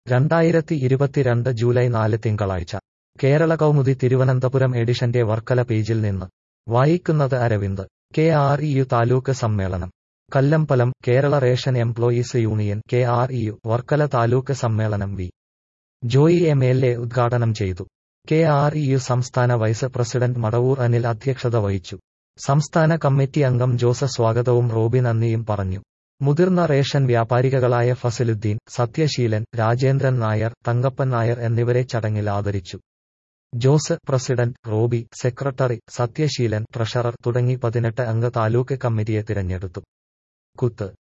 രണ്ടായിരത്തി ഇരുപത്തിരണ്ട് ജൂലൈ നാല് തിങ്കളാഴ്ച കേരള കൗമുദി തിരുവനന്തപുരം എഡിഷന്റെ വർക്കല പേജിൽ നിന്ന് വായിക്കുന്നത് Aravind K R E U taluk സമ്മേളനം Kallambalam Kerala ration employees union K R E U Varkala taluk സമ്മേളനം V Joy M L A ഉദ്ഘാടനം ചെയ്തു കെ ആർ ഇ യു സംസ്ഥാന വൈസ് പ്രസിഡന്റ് മടവൂർ അനിൽ അധ്യക്ഷത വഹിച്ചു സംസ്ഥാന കമ്മിറ്റി അംഗം ജോസ് സ്വാഗതവും റോബി നന്ദിയും പറഞ്ഞു മുതിർന്ന റേഷൻ വ്യാപാരികളായ ഫസലുദ്ദീൻ സത്യശീലൻ രാജേന്ദ്രൻ നായർ തങ്കപ്പൻ നായർ എന്നിവരെ ചടങ്ങിൽ ആദരിച്ചു Jose president Roby secretary Sathyaseelan treasurer തുടങ്ങി പതിനെട്ട് അംഗ താലൂക്ക് കമ്മിറ്റിയെ തിരഞ്ഞെടുത്തു കുത്ത്